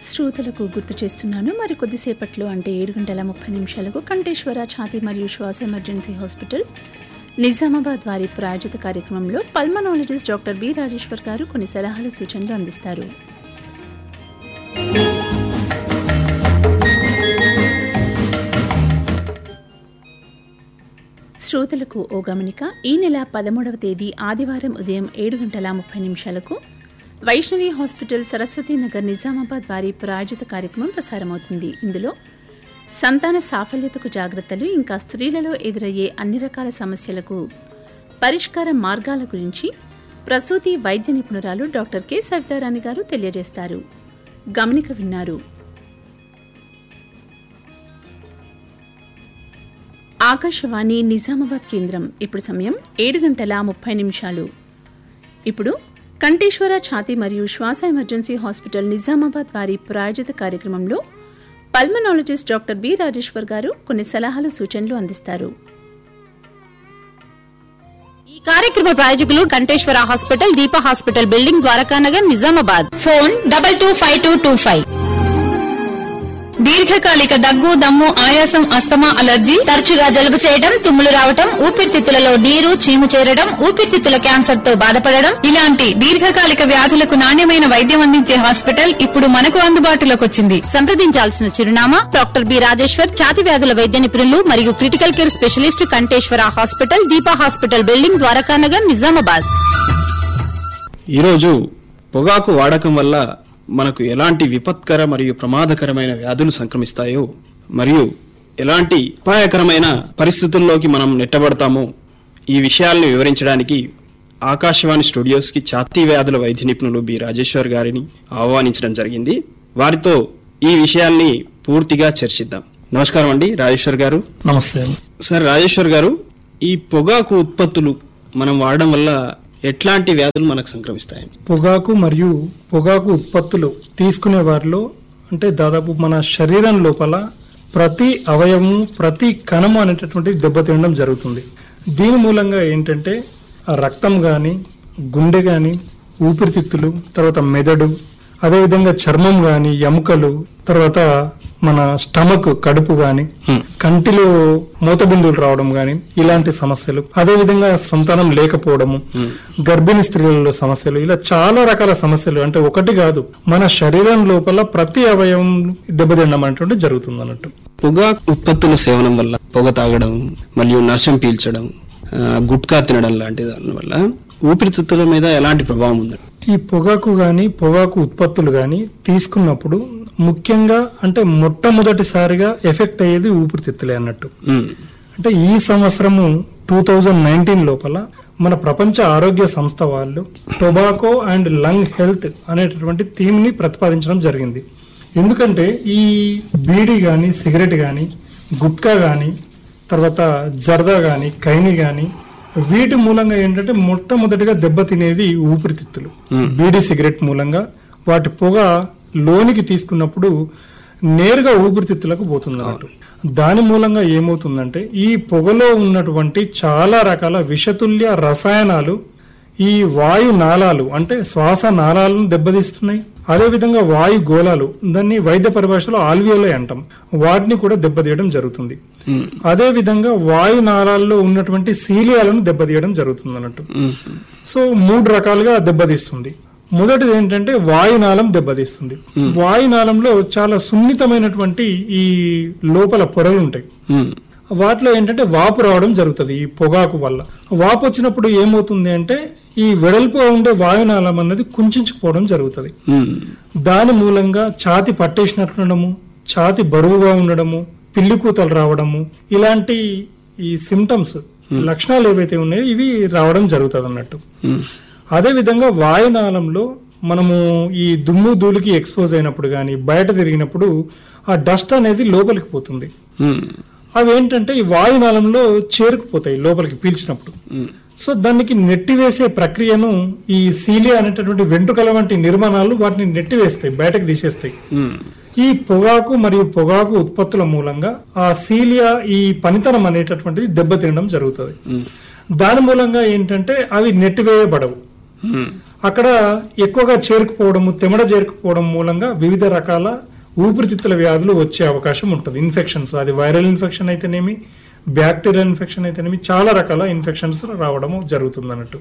శ్రోతలకు గుర్తు చేస్తున్నాను మరి కొద్దిసేపట్లో అంటే ఏడు గంటల ముప్పై నిమిషాలకు కంఠేశ్వర ఛాతీ మరియు శ్వాస ఎమర్జెన్సీ హాస్పిటల్ నిజామాబాద్ వారి ప్రాయోజిత కార్యక్రమంలో పల్మనాలజిస్ట్ డాక్టర్ బి రాజేశ్వర్ గారు కొన్ని సలహాలు సూచనలు అందిస్తారు శ్రోతలకు ఓ గమనిక ఈ నెల పదమూడవ తేదీ ఆదివారం ఉదయం ఏడు గంటల ముప్పై నిమిషాలకు వైష్ణవి హాస్పిటల్ సరస్వతి నగర్ నిజామాబాద్ వారి ప్రాయోజిత కార్యక్రమం ప్రసారమవుతుంది ఇందులో సంతాన సాఫల్యతకు జాగ్రత్తలు ఇంకా స్త్రీలలో ఎదురయ్యే అన్ని రకాల సమస్యలకు పరిష్కార మార్గాల గురించి ప్రసూతి వైద్య నిపుణురాలు డాక్టర్ కె సవితారాణి గారు తెలియజేస్తారు గమనిక విన్నారు ఆకాశవాణి నిజామాబాద్ కేంద్రం ఇప్పుడు సమయం ఏడు గంటల ముప్పై నిమిషాలు ఇప్పుడు కంఠేశ్వర ఛాతీ మరియు శ్వాస ఎమర్జెన్సీ హాస్పిటల్ నిజామాబాద్ వారి ప్రాయోజిత కార్యక్రమంలో పల్మనాలజిస్ట్ డాక్టర్ బి రాజేశ్వర్ గారు కొన్ని సలహాలు సూచనలు అందిస్తారు ఈ కార్యక్రమ ప్రాయోజకులు Kanteshwar hospital Deepa hospital building Dwarakanagar Nizamabad phone double two five two two five దీర్ఘకాలిక దగ్గు దమ్ము ఆయాసం అస్తమా అలర్జీ తరచుగా జలుబు చేయడం తుమ్ములు రావటం ఊపిరితిత్తులలో నీరు చీము చేరడం ఊపిరితిత్తుల క్యాన్సర్ తో బాధపడడం ఇలాంటి దీర్ఘకాలిక వ్యాధులకు నాణ్యమైన వైద్యం అందించే హాస్పిటల్ ఇప్పుడు మనకు అందుబాటులోకి వచ్చింది సంప్రదించాల్సిన చిరునామా డాక్టర్ బి రాజేశ్వర్ ఛాతి వ్యాధుల వైద్య నిపుణులు మరియు critical care specialist Kanteshwar hospital Deepa hospital building Dwarakanagar Nizamabad ఈరోజు పొగాకు వాడకం వల్ల మనకు ఎలాంటి విపత్కర మరియు ప్రమాదకరమైన వ్యాధులు సంక్రమిస్తాయో మరియు ఎలాంటి అపాయకరమైన పరిస్థితుల్లోకి మనం నెట్టబడతామో ఈ విషయాల్ని వివరించడానికి ఆకాశవాణి స్టూడియోస్కి ఛాతీ వ్యాధుల వైద్య నిపుణులు బి రాజేశ్వర్ గారిని ఆహ్వానించడం జరిగింది వారితో ఈ విషయాల్ని పూర్తిగా చర్చిద్దాం నమస్కారం అండి రాజేశ్వర్ గారు నమస్తే సార్ రాజేశ్వర్ గారు ఈ పొగాకు ఉత్పత్తులు మనం వాడడం వల్ల ఎట్లాంటి వ్యాధులు మనకు సంక్రమిస్తాయండి పొగాకు మరియు పొగాకు ఉత్పత్తులు తీసుకునే వారిలో అంటే దాదాపు మన శరీరం లోపల ప్రతి అవయవము ప్రతి కణము అనేటటువంటి దెబ్బతినడం జరుగుతుంది దీని మూలంగా ఏంటంటే ఆ రక్తం కానీ గుండె కానీ ఊపిరితిత్తులు తర్వాత మెదడు అదేవిధంగా చర్మం కానీ ఎముకలు తర్వాత మన స్టమక్ కడుపు గాని కంటిలో మూత బిందువులు రావడం గాని ఇలాంటి సమస్యలు అదే విధంగా సంతానం లేకపోవడము గర్భిణీ స్త్రీలలో సమస్యలు ఇలా చాలా రకాల సమస్యలు అంటే ఒకటి కాదు మన శరీరం లోపల ప్రతి అవయవం దెబ్బతినడం అనేటువంటి జరుగుతుంది అన్నట్టు పొగాకు ఉత్పత్తుల సేవనం వల్ల పొగ తాగడం మరియు నశం పీల్చడం ఆ, గుట్కా తినడం లాంటి దాని వల్ల ఊపిరితిత్తుల మీద ఎలాంటి ప్రభావం ఉంది ఈ పొగాకు గాని పొగాకు ఉత్పత్తులు గాని తీసుకున్నప్పుడు ముఖ్యంగా అంటే మొట్టమొదటిసారిగా ఎఫెక్ట్ అయ్యేది ఊపిరితిత్తులే అన్నట్టు ఉమ్, అంటే ఈ సంవత్సరము టూ థౌజండ్ నైన్టీన్ లోపల మన ప్రపంచ ఆరోగ్య సంస్థ వాళ్ళు టొబాకో అండ్ లంగ్ హెల్త్ అనేటటువంటి థీమ్ ని ప్రతిపాదించడం జరిగింది ఎందుకంటే ఈ బీడీ గాని సిగరెట్ గాని గుట్కా గాని తర్వాత జర్దా గాని కైని గాని వీటి మూలంగా ఏంటంటే మొట్టమొదటిగా దెబ్బతినేది ఊపిరితిత్తులు బీడీ సిగరెట్ మూలంగా వాటి పొగ లోనికి తీసుకున్నప్పుడు నేరుగా ఊపిరితిత్తులకు పోతుంది అన్నట్టు దాని మూలంగా ఏమవుతుందంటే ఈ పొగలో ఉన్నటువంటి చాలా రకాల విషతుల్య రసాయనాలు ఈ వాయు నాళాలు అంటే శ్వాస నాళాలను దెబ్బతీస్తున్నాయి అదేవిధంగా వాయు గోళాలు దాన్ని వైద్య పరిభాషలో ఆల్వియోలే అంటాం వాటిని కూడా దెబ్బతీయడం జరుగుతుంది అదే విధంగా వాయు నాళాల్లో ఉన్నటువంటి శీలియాలను దెబ్బతీయడం జరుగుతుంది అన్నట్టు ఉమ్, సో మూడు రకాలుగా దెబ్బతీస్తుంది మొదటిది ఏంటంటే వాయునాళం దెబ్బతీస్తుంది వాయునాళంలో చాలా సున్నితమైనటువంటి ఈ లోపల పొరలు ఉంటాయి ఉమ్, వాటిలో ఏంటంటే వాపు రావడం జరుగుతుంది ఈ పొగాకు వల్ల వాపు వచ్చినప్పుడు ఏమవుతుంది అంటే ఈ వెడల్పుగా ఉండే వాయునాళం అన్నది కుంచుకుపోవడం జరుగుతుంది ఉమ్, దాని మూలంగా ఛాతి పట్టేసినట్లుండము ఛాతి బరువుగా ఉండడము పిల్లి కూతలు రావడము ఇలాంటి ఈ సిమ్టమ్స్ లక్షణాలు ఏవైతే ఉన్నాయో ఇవి రావడం జరుగుతుంది అన్నట్టు ఉమ్, అదే విధంగా వాయునాళంలో మనము ఈ దుమ్ము ధూళికి ఎక్స్పోజ్ అయినప్పుడు కానీ బయట తిరిగినప్పుడు ఆ డస్ట్ అనేది లోపలికి పోతుంది ఉమ్, అవి ఏంటంటే ఈ వాయునాళంలో చేరుకుపోతాయి లోపలికి పీల్చినప్పుడు ఉమ్, సో దానికి నెట్టివేసే ప్రక్రియను ఈ సీలియా అనేటటువంటి వెంట్రుకల వంటి నిర్మాణాలు వాటిని నెట్టివేస్తాయి బయటకు తీసేస్తాయి ఉమ్, ఈ పొగాకు మరియు పొగాకు ఉత్పత్తుల మూలంగా ఆ సీలియా ఈ పనితనం అనేటటువంటిది దెబ్బతినడం జరుగుతుంది ఉమ్, దాని మూలంగా ఏంటంటే అవి నెట్టివేయబడవు ఉమ్, అక్కడ ఎక్కువగా చేరుకుపోవడము తెమడ చేరుకుపోవడం మూలంగా వివిధ రకాల ఊపిరితిత్తుల వ్యాధులు వచ్చే అవకాశం ఉంటుంది ఇన్ఫెక్షన్స్ అది వైరల్ ఇన్ఫెక్షన్ అయితేనేమి బ్యాక్టీరియల్ ఇన్ఫెక్షన్ అయితేనేమి చాలా రకాల ఇన్ఫెక్షన్స్ రావడం జరుగుతుంది అన్నట్టు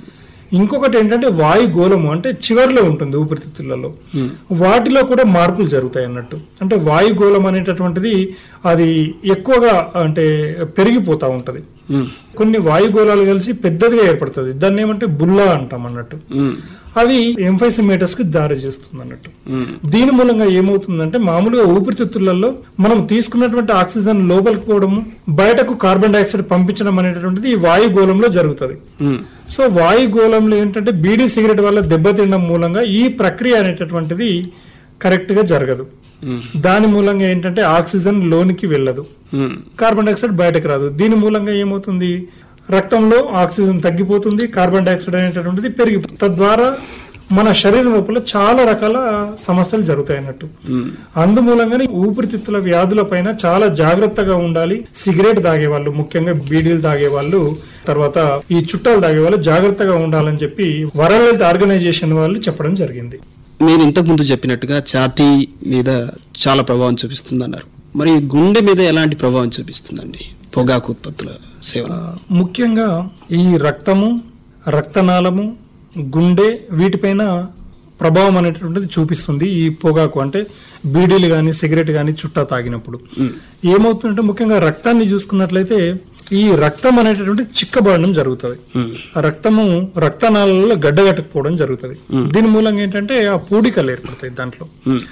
ఇంకొకటి ఏంటంటే వాయు గోళము అంటే చివర్లో ఉంటుంది ఊపిరితిత్తులలో వాటిలో కూడా మార్పులు జరుగుతాయి అన్నట్టు అంటే వాయు గోళం అనేటటువంటిది అది ఎక్కువగా అంటే పెరిగిపోతా ఉంటది కొన్ని వాయుగోళాలు కలిసి పెద్దదిగా ఏర్పడుతుంది దాన్ని ఏమంటే బుల్లా అంటాం అన్నట్టు అవి ఎంఫైసిమేటస్ కి దారి చేస్తుంది అన్నట్టు దీని మూలంగా ఏమవుతుందంటే మామూలుగా ఊపిరితిత్తులలో మనం తీసుకున్నటువంటి ఆక్సిజన్ లోపలికి పోవడము బయటకు కార్బన్ డైఆక్సైడ్ పంపించడం అనేటటువంటిది ఈ వాయుగోళంలో జరుగుతుంది సో వాయుగోళంలో ఏంటంటే బీడీ సిగరెట్ వల్ల దెబ్బతినడం మూలంగా ఈ ప్రక్రియ అనేటటువంటిది కరెక్ట్ గా జరగదు దాని మూలంగా ఏంటంటే ఆక్సిజన్ లోనికి వెళ్ళదు కార్బన్ డైఆక్సైడ్ బయటకు రాదు దీని మూలంగా ఏమవుతుంది రక్తంలో ఆక్సిజన్ తగ్గిపోతుంది కార్బన్ డైఆక్సైడ్ అనేటటువంటిది పెరిగిపోతుంది తద్వారా మన శరీరం లోపల చాలా రకాల సమస్యలు జరుగుతాయి అన్నట్టు అందుమూలంగానే ఊపిరితిత్తుల వ్యాధుల పైన చాలా జాగ్రత్తగా ఉండాలి సిగరెట్ తాగే వాళ్ళు ముఖ్యంగా బీడీలు తాగే వాళ్ళు తర్వాత ఈ చుట్టాలు తాగే వాళ్ళు జాగ్రత్తగా ఉండాలని చెప్పి వరల్డ్ హెల్త్ ఆర్గనైజేషన్ వాళ్ళు చెప్పడం జరిగింది మీరు ఇంతకు ముందు చెప్పినట్టుగా ఛాతీ మీద చాలా ప్రభావం చూపిస్తుంది అన్నారు మరి గుండె మీద ఎలాంటి ప్రభావం చూపిస్తుందండి పొగాకు ఉత్పత్తుల సేవన ముఖ్యంగా ఈ రక్తము రక్తనాళము గుండె వీటిపైన ప్రభావం అనేటువంటిది చూపిస్తుంది ఈ పొగాకు అంటే బీడీలు కానీ సిగరెట్ కానీ చుట్టా తాగినప్పుడు ఏమవుతుందంటే ముఖ్యంగా రక్తాన్ని చూసుకున్నట్లయితే ఈ రక్తం అనేటటువంటి చిక్కబడడం జరుగుతుంది ఆ రక్తము రక్తనాళాలలో గడ్డగట్టకపోవడం జరుగుతుంది దీని మూలంగా ఏంటంటే ఆ పూడికలు ఏర్పడతాయి దాంట్లో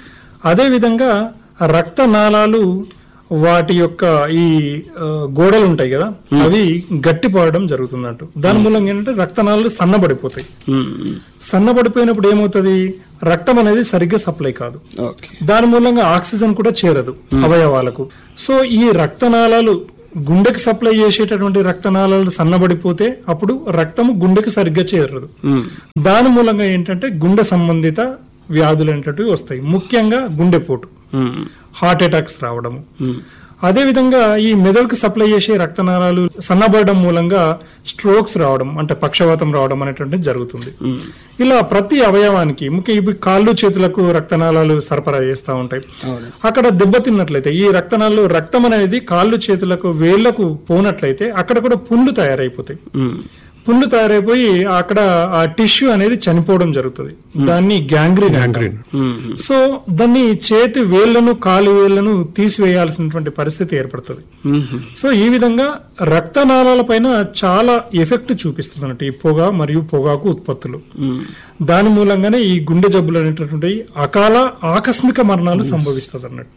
అదే విధంగా ఆ రక్తనాళాలు వాటి యొక్క ఈ ఆ, గోడలు ఉంటాయి కదా అవి గట్టిపడడం జరుగుతుందంట దాని మూలంగా ఏంటంటే రక్తనాళాలు సన్నబడిపోతాయి సన్నబడిపోయినప్పుడు ఏమవుతుంది రక్తం అనేది సరిగ్గా సప్లై కాదు ఓకే దాని మూలంగా ఆక్సిజన్ కూడా చేరదు అవయవాలకు సో ఈ రక్తనాళాలు గుండెకి సప్లై చేసేటటువంటి రక్తనాళాలు సన్నబడిపోతే అప్పుడు రక్తము గుండెకి సరిగ్గా చేరదు దాని మూలంగా ఏంటంటే గుండె సంబంధిత వ్యాధులు అనేటటువంటివి వస్తాయి ముఖ్యంగా గుండెపోటు హార్ట్ అటాక్స్ రావడము అదే విధంగా ఈ మెదడుకు సప్లై చేసే రక్తనాళాలు సన్నబడడం మూలంగా స్ట్రోక్స్ రావడం అంటే పక్షవాతం రావడం అనేటువంటిది జరుగుతుంది ఇలా ప్రతి అవయవానికి ముఖ్య ఇవి కాళ్ళు చేతులకు రక్తనాళాలు సరఫరా చేస్తూ ఉంటాయి అక్కడ దెబ్బతిన్నట్లయితే ఈ రక్తనాళాలు రక్తం అనేది కాళ్ళు చేతులకు వేళ్లకు పోనట్లయితే అక్కడ కూడా పుండ్లు తయారైపోతాయి పుండ్లు తయారైపోయి అక్కడ ఆ టిష్యూ అనేది చనిపోవడం జరుగుతుంది దాన్ని గ్యాంగ్రీన్ గ్యాంగ్రీన్ సో దాన్ని చేతి వేళ్లను కాలు వేళ్లను తీసివేయాల్సినటువంటి పరిస్థితి ఏర్పడుతుంది సో ఈ విధంగా రక్తనాళాల పైన చాలా ఎఫెక్ట్ చూపిస్తుంది అన్నట్టు ఈ పొగ మరియు పొగాకు ఉత్పత్తులు దాని మూలంగానే ఈ గుండె జబ్బులు అనేటటువంటి అకాల ఆకస్మిక మరణాలు సంభవిస్తుంది అన్నట్టు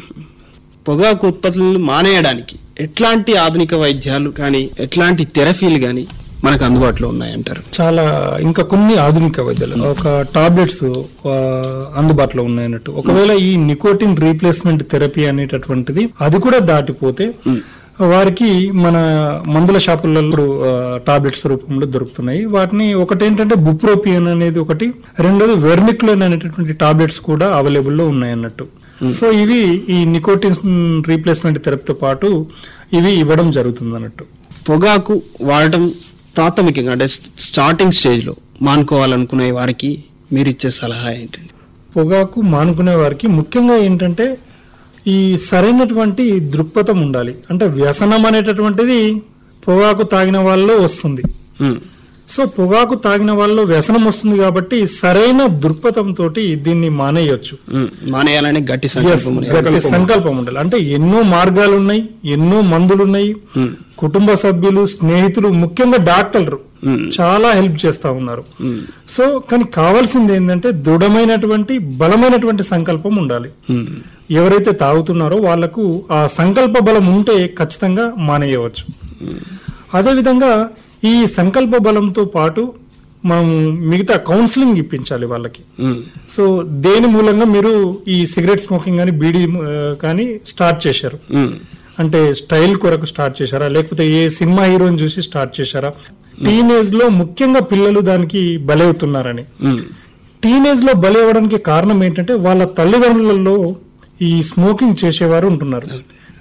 పొగాకు ఉత్పత్తులను మానేయడానికి ఎట్లాంటి ఆధునిక వైద్యాలు కానీ ఎట్లాంటి థెరపీలు కానీ మనకు అందుబాటులో ఉన్నాయంటారు చాలా ఇంకా కొన్ని ఆధునిక వైద్యాలు ఒక టాబ్లెట్స్ ఆ, అందుబాటులో ఉన్నాయన్నట్టు ఒకవేళ ఈ నికోటిన్ రీప్లేస్మెంట్ థెరపీ అనేటటువంటిది అది కూడా దాటిపోతే వారికి మన మందుల షాపులలో ఇప్పుడు టాబ్లెట్స్ రూపంలో దొరుకుతున్నాయి వాటిని ఒకటి ఏంటంటే బుప్రోపియన్ అనేది ఒకటి రెండోది వెర్నిక్లోన్ అనేటటువంటి టాబ్లెట్స్ కూడా అవైలబుల్ లో ఉన్నాయి అన్నట్టు సో ఇవి ఈ నికోటిన్ రీప్లేస్మెంట్ థెరపీతో పాటు ఇవి ఇవ్వడం జరుగుతుంది అన్నట్టు పొగాకు వాడటం ప్రాథమికంగా అంటే స్టార్టింగ్ స్టేజ్ లో మానుకోవాలనుకునే వారికి మీరు ఇచ్చే సలహా ఏంటండి పొగాకు మానుకునే వారికి ముఖ్యంగా ఏంటంటే ఈ సరైనటువంటి దృక్పథం ఉండాలి అంటే వ్యసనం అనేటటువంటిది పొగాకు తాగిన వాళ్ళలో వస్తుంది ఉమ్, సో పొగాకు తాగిన వాళ్ళలో వ్యసనం వస్తుంది కాబట్టి సరైన దృక్పథం తోటి దీన్ని మానేయొచ్చు ఉమ్, మానేయాలని గట్టి Yes, సంకల్పం ఉంది. గట్టి సంకల్పం ఉండాలి అంటే ఎన్నో మార్గాలు ఉన్నాయి ఎన్నో మందులు ఉన్నాయి ఉమ్, కుటుంబ సభ్యులు స్నేహితులు ముఖ్యంగా డాక్టర్లు చాలా హెల్ప్ చేస్తా ఉన్నారు సో కానీ కావాల్సింది ఏంటంటే దృఢమైనటువంటి బలమైనటువంటి సంకల్పం ఉండాలి ఉమ్, ఎవరైతే తాగుతున్నారో వాళ్లకు ఆ సంకల్ప బలం ఉంటే ఖచ్చితంగా మానేయవచ్చు అదేవిధంగా ఈ సంకల్ప బలంతో పాటు మనం మిగతా కౌన్సిలింగ్ ఇప్పించాలి వాళ్ళకి ఉమ్, సో దేని మూలంగా మీరు ఈ సిగరెట్ స్మోకింగ్ కానీ బీడీ ఆ, కానీ స్టార్ట్ చేశారు ఉమ్, అంటే స్టైల్ కొరకు స్టార్ట్ చేశారా లేకపోతే ఏ సినిమా హీరోని చూసి స్టార్ట్ చేశారా టీనేజ్ లో ముఖ్యంగా పిల్లలు దానికి బలవుతున్నారని ఉమ్, టీనేజ్ లో బలవడానికి కారణం ఏంటంటే వాళ్ళ తల్లిదండ్రులలో ఈ స్మోకింగ్ చేసేవారు ఉంటున్నారు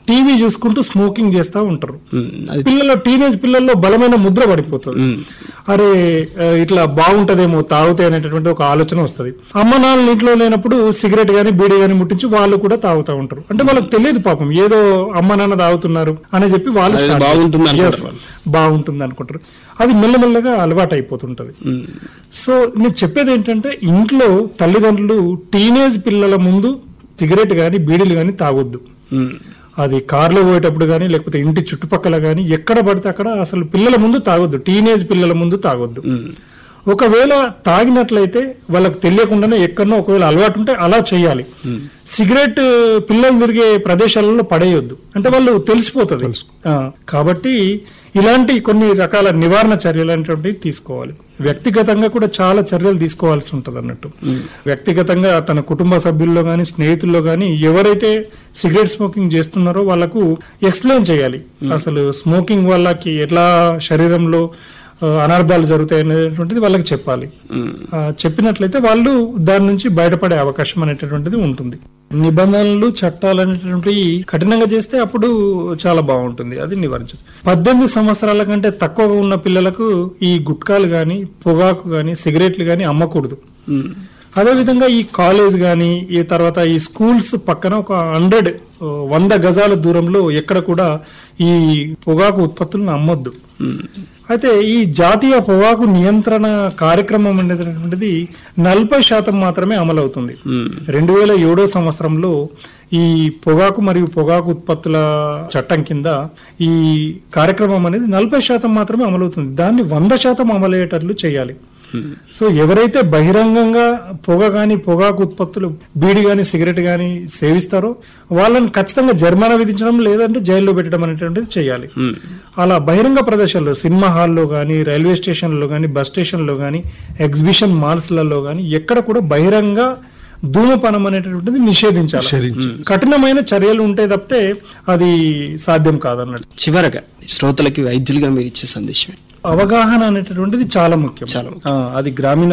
టీవీ చూసుకుంటూ స్మోకింగ్ చేస్తూ ఉంటారు ఉమ్, అది పిల్లల టీనేజ్ పిల్లల్లో బలమైన ముద్ర పడిపోతుంది అరే ఆ, ఇట్లా బాగుంటదేమో తాగుతాయి అనేటటువంటి ఒక ఆలోచన వస్తుంది అమ్మ నాన్న ఇంట్లో లేనప్పుడు సిగరెట్ గాని బీడీ గాని ముట్టించి వాళ్ళు కూడా తాగుతూ ఉంటారు అంటే వాళ్ళకి తెలియదు పాపం ఏదో అమ్మ నాన్న తాగుతున్నారు అని చెప్పి వాళ్ళు అది start బాగుంటుంది చేస్తారు. అనుకుంటారు Yes, బాగుంటుంది అనుకుంటారు అది మెల్లమెల్లగా అలవాటు అయిపోతుంటది సో నేను చెప్పేది ఏంటంటే ఇంట్లో తల్లిదండ్రులు టీనేజ్ పిల్లల ముందు సిగరెట్ గాని బీడీలు గాని తాగొద్దు ఉమ్, అది కార్లో పోయేటప్పుడు కానీ లేకపోతే ఇంటి చుట్టుపక్కల కానీ ఎక్కడ పడితే అక్కడ అసలు పిల్లల ముందు తాగొద్దు టీనేజ్ పిల్లల ముందు తాగొద్దు ఒకవేళ తాగినట్లయితే వాళ్ళకి తెలియకుండానే ఎక్కడనో ఒకవేళ అలవాటు ఉంటే అలా చేయాలి సిగరెట్ పిల్లలు తిరిగే ప్రదేశాలలో పడేయొద్దు అంటే వాళ్ళు తెలిసిపోతుంది ఆ, కాబట్టి ఇలాంటి కొన్ని రకాల నివారణ చర్యలు అనేటువంటివి తీసుకోవాలి వ్యక్తిగతంగా కూడా చాలా చర్యలు తీసుకోవాల్సి ఉంటది అన్నట్టు వ్యక్తిగతంగా తన కుటుంబ సభ్యుల్లో గాని స్నేహితుల్లో గాని ఎవరైతే సిగరెట్ స్మోకింగ్ చేస్తున్నారో వాళ్ళకు ఎక్స్ప్లెయిన్ చేయాలి అసలు స్మోకింగ్ వాళ్ళకి ఎట్లా శరీరంలో ఆ, అనర్థాలు జరుగుతాయి అనేటువంటిది వాళ్ళకి చెప్పాలి ఆ, చెప్పినట్లయితే వాళ్ళు దాని నుంచి బయటపడే అవకాశం అనేటటువంటిది ఉంటుంది నిబంధనలు చట్టాలు అనేటువంటివి కఠినంగా చేస్తే అప్పుడు చాలా బాగుంటుంది అది నివారించదు పద్దెనిమిది సంవత్సరాల కంటే తక్కువగా ఉన్న పిల్లలకు ఈ గుట్కాలు గాని పొగాకు గాని సిగరెట్లు గాని అమ్మకూడదు అదే విధంగా ఈ కాలేజ్ గాని ఈ తర్వాత ఈ స్కూల్స్ పక్కన ఒక హండ్రెడ్ వంద గజాల దూరంలో ఎక్కడ కూడా ఈ పొగాకు ఉత్పత్తులను అమ్మొద్దు అయితే ఈ జాతీయ పొగాకు నియంత్రణ కార్యక్రమం అనేటువంటిది నలభై శాతం మాత్రమే అమలవుతుంది రెండు వేల ఏడో సంవత్సరంలో ఈ పొగాకు మరియు పొగాకు ఉత్పత్తుల చట్టం కింద ఈ కార్యక్రమం అనేది నలభై శాతం మాత్రమే అమలవుతుంది దాన్ని వంద శాతం అమలయ్యేటట్లు చేయాలి సో ఎవరైతే బహిరంగంగా పొగ గాని పొగాకు ఉత్పత్తులు బీడి గాని సిగరెట్ గాని సేవిస్తారో వాళ్ళని ఖచ్చితంగా జరిమానా విధించడం లేదంటే జైల్లో పెట్టడం అనేటువంటిది చేయాలి అలా బహిరంగ ప్రదేశాల్లో సినిమా హాల్లో గాని రైల్వే స్టేషన్లో గాని బస్ స్టేషన్లో గాని ఎగ్జిబిషన్ మాల్స్లలో గాని ఎక్కడ కూడా బహిరంగ ధూమపానం అనేటువంటిది నిషేధించాలి కఠినమైన చర్యలు ఉంటే తప్పితే అది సాధ్యం కాదన్నట్టు చివరగా శ్రోతలకి వైద్యులుగా మీరు ఇచ్చే సందేశం అవగాహన అనేటటువంటిది చాలా ముఖ్యం చాలా ఆ, అది గ్రామీణ